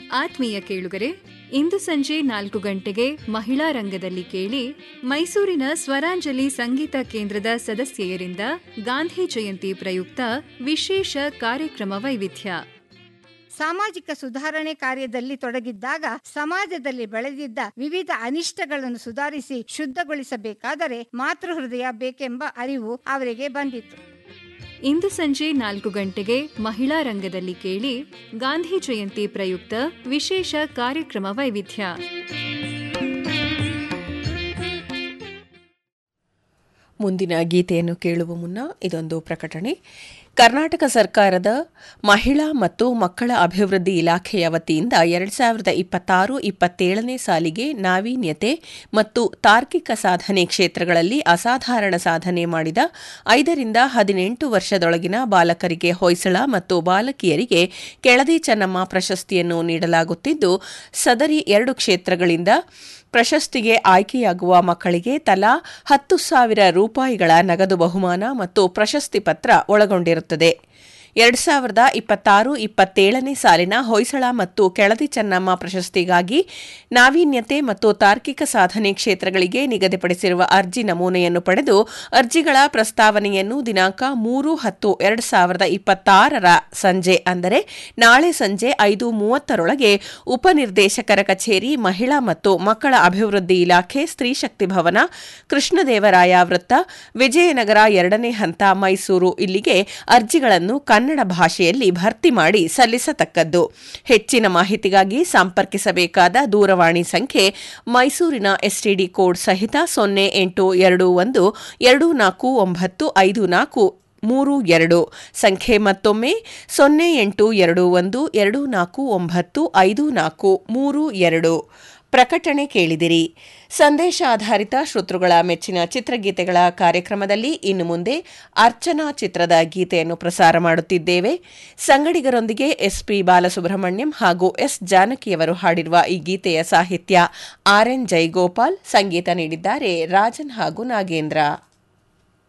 ಆತ್ಮೀಯ ಕೇಳುಗರೆ ಇಂದು ಸಂಜೆ ನಾಲ್ಕು ಗಂಟೆಗೆ ಮಹಿಳಾ ರಂಗದಲ್ಲಿ ಕೇಳಿ ಮೈಸೂರಿನ ಸ್ವರಾಂಜಲಿ ಸಂಗೀತ ಕೇಂದ್ರದ ಸದಸ್ಯೆಯರಿಂದ ಗಾಂಧಿ ಜಯಂತಿ ಪ್ರಯುಕ್ತ ವಿಶೇಷ ಕಾರ್ಯಕ್ರಮ ವೈವಿಧ್ಯ ಸಾಮಾಜಿಕ ಸುಧಾರಣೆ ಕಾರ್ಯದಲ್ಲಿ ತೊಡಗಿದ್ದಾಗ ಸಮಾಜದಲ್ಲಿ ಬೆಳೆದಿದ್ದ ವಿವಿಧ ಅನಿಷ್ಟಗಳನ್ನು ಸುಧಾರಿಸಿ ಶುದ್ಧಗೊಳಿಸಬೇಕಾದರೆ ಮಾತೃಹೃದಯ ಬೇಕೆಂಬ ಅರಿವು ಅವರಿಗೆ ಬಂದಿತ್ತು ಇಂದು ಸಂಜೆ ನಾಲ್ಕು ಗಂಟೆಗೆ ಮಹಿಳಾ ರಂಗದಲ್ಲಿ ಕೇಳಿ ಗಾಂಧಿ ಜಯಂತಿ ಪ್ರಯುಕ್ತ ವಿಶೇಷ ಕಾರ್ಯಕ್ರಮ ವೈವಿಧ್ಯ ಮುಂದಿನ ಗೀತೆಯನ್ನು ಕೇಳುವ ಮುನ್ನ ಇದೊಂದು ಪ್ರಕಟಣೆ ಕರ್ನಾಟಕ ಸರ್ಕಾರದ ಮಹಿಳಾ ಮತ್ತು ಮಕ್ಕಳ ಅಭಿವೃದ್ಧಿ ಇಲಾಖೆಯ ವತಿಯಿಂದ ಎರಡು ಸಾವಿರದ ಇಪ್ಪತ್ತಾರು ಇಪ್ಪತ್ತೇಳನೇ ಸಾಲಿಗೆ ನಾವೀನ್ಯತೆ ಮತ್ತು ತಾರ್ಕಿಕ ಸಾಧನೆ ಕ್ಷೇತ್ರಗಳಲ್ಲಿ ಅಸಾಧಾರಣ ಸಾಧನೆ ಮಾಡಿದ ಐದರಿಂದ ಹದಿನೆಂಟು ವರ್ಷದೊಳಗಿನ ಬಾಲಕರಿಗೆ ಹೊಯ್ಸಳ ಮತ್ತು ಬಾಲಕಿಯರಿಗೆ ಕೆಳದಿ ಚೆನ್ನಮ್ಮ ಪ್ರಶಸ್ತಿಯನ್ನು ನೀಡಲಾಗುತ್ತಿದ್ದು ಸದರಿ ಎರಡು ಕ್ಷೇತ್ರಗಳಿಂದ ಪ್ರಶಸ್ತಿಗೆ ಆಯ್ಕೆಯಾಗುವ ಮಕ್ಕಳಿಗೆ ತಲಾ ಹತ್ತು ಸಾವಿರ ರೂಪಾಯಿಗಳ ನಗದು ಬಹುಮಾನ ಮತ್ತು ಪ್ರಶಸ್ತಿ ಪತ್ರ ಒಳಗೊಂಡಿರುತ್ತದೆ ಎರಡು ಸಾವಿರದ ಇಪ್ಪತ್ತಾರು ಇಪ್ಪತ್ತೇಳನೇ ಸಾಲಿನ ಹೊಯ್ಸಳ ಮತ್ತು ಕೆಳದಿ ಚೆನ್ನಮ್ಮ ಪ್ರಶಸ್ತಿಗಾಗಿ ನಾವೀನ್ಯತೆ ಮತ್ತು ತಾರ್ಕಿಕ ಸಾಧನೆ ಕ್ಷೇತ್ರಗಳಿಗೆ ನಿಗದಿಪಡಿಸಿರುವ ಅರ್ಜಿ ನಮೂನೆಯನ್ನು ಪಡೆದು ಅರ್ಜಿಗಳ ಪ್ರಸ್ತಾವನೆಯನ್ನು ದಿನಾಂಕ ಮೂರು ಹತ್ತು ಎರಡು ಸಾವಿರದ ಇಪ್ಪತ್ತಾರರ ಸಂಜೆ ಅಂದರೆ ನಾಳೆ ಸಂಜೆ ಐದು ಮೂವತ್ತರೊಳಗೆ ಉಪನಿರ್ದೇಶಕರ ಕಚೇರಿ ಮಹಿಳಾ ಮತ್ತು ಮಕ್ಕಳ ಅಭಿವೃದ್ಧಿ ಇಲಾಖೆ ಸ್ತ್ರೀಶಕ್ತಿ ಭವನ ಕೃಷ್ಣದೇವರಾಯ ವೃತ್ತ ವಿಜಯನಗರ ಎರಡನೇ ಹಂತ ಮೈಸೂರು ಇಲ್ಲಿಗೆ ಅರ್ಜಿಗಳನ್ನು ಕನ್ನಡ ಭಾಷೆಯಲ್ಲಿ ಭರ್ತಿ ಮಾಡಿ ಸಲ್ಲಿಸತಕ್ಕದ್ದು ಹೆಚ್ಚಿನ ಮಾಹಿತಿಗಾಗಿ ಸಂಪರ್ಕಿಸಬೇಕಾದ ದೂರವಾಣಿ ಸಂಖ್ಯೆ ಮೈಸೂರಿನ ಎಸ್ಟಿಡಿ ಕೋಡ್ ಸಹಿತ ಸೊನ್ನೆ ಎಂಟು ಎರಡು ಒಂದು ಎರಡು ನಾಲ್ಕು ಒಂಬತ್ತು ಐದು ನಾಲ್ಕು ಮೂರು ಎರಡು ಸಂಖ್ಯೆ ಮತ್ತೊಮ್ಮೆ ಸೊನ್ನೆ ಎಂಟು ಎರಡು ಒಂದು ಎರಡು ನಾಲ್ಕು ಒಂಬತ್ತು ಐದು ನಾಲ್ಕು ಮೂರು ಎರಡು ಪ್ರಕಟಣೆ ಕೇಳಿದಿರಿ ಸಂದೇಶ ಆಧಾರಿತ ಶ್ರೋತೃಗಳ ಮೆಚ್ಚಿನ ಚಿತ್ರಗೀತೆಗಳ ಕಾರ್ಯಕ್ರಮದಲ್ಲಿ ಇನ್ನು ಮುಂದೆ ಅರ್ಚನಾ ಚಿತ್ರದ ಗೀತೆಯನ್ನು ಪ್ರಸಾರ ಮಾಡುತ್ತಿದ್ದೇವೆ ಸಂಗಡಿಗರೊಂದಿಗೆ ಎಸ್ಪಿ ಬಾಲಸುಬ್ರಹ್ಮಣ್ಯಂ ಹಾಗೂ ಎಸ್ ಜಾನಕಿಯವರು ಹಾಡಿರುವ ಈ ಗೀತೆಯ ಸಾಹಿತ್ಯ ಆರ್ ಎನ್ ಜೈಗೋಪಾಲ್ ಸಂಗೀತ ನೀಡಿದ್ದಾರೆ ರಾಜನ್ ಹಾಗೂ ನಾಗೇಂದ್ರ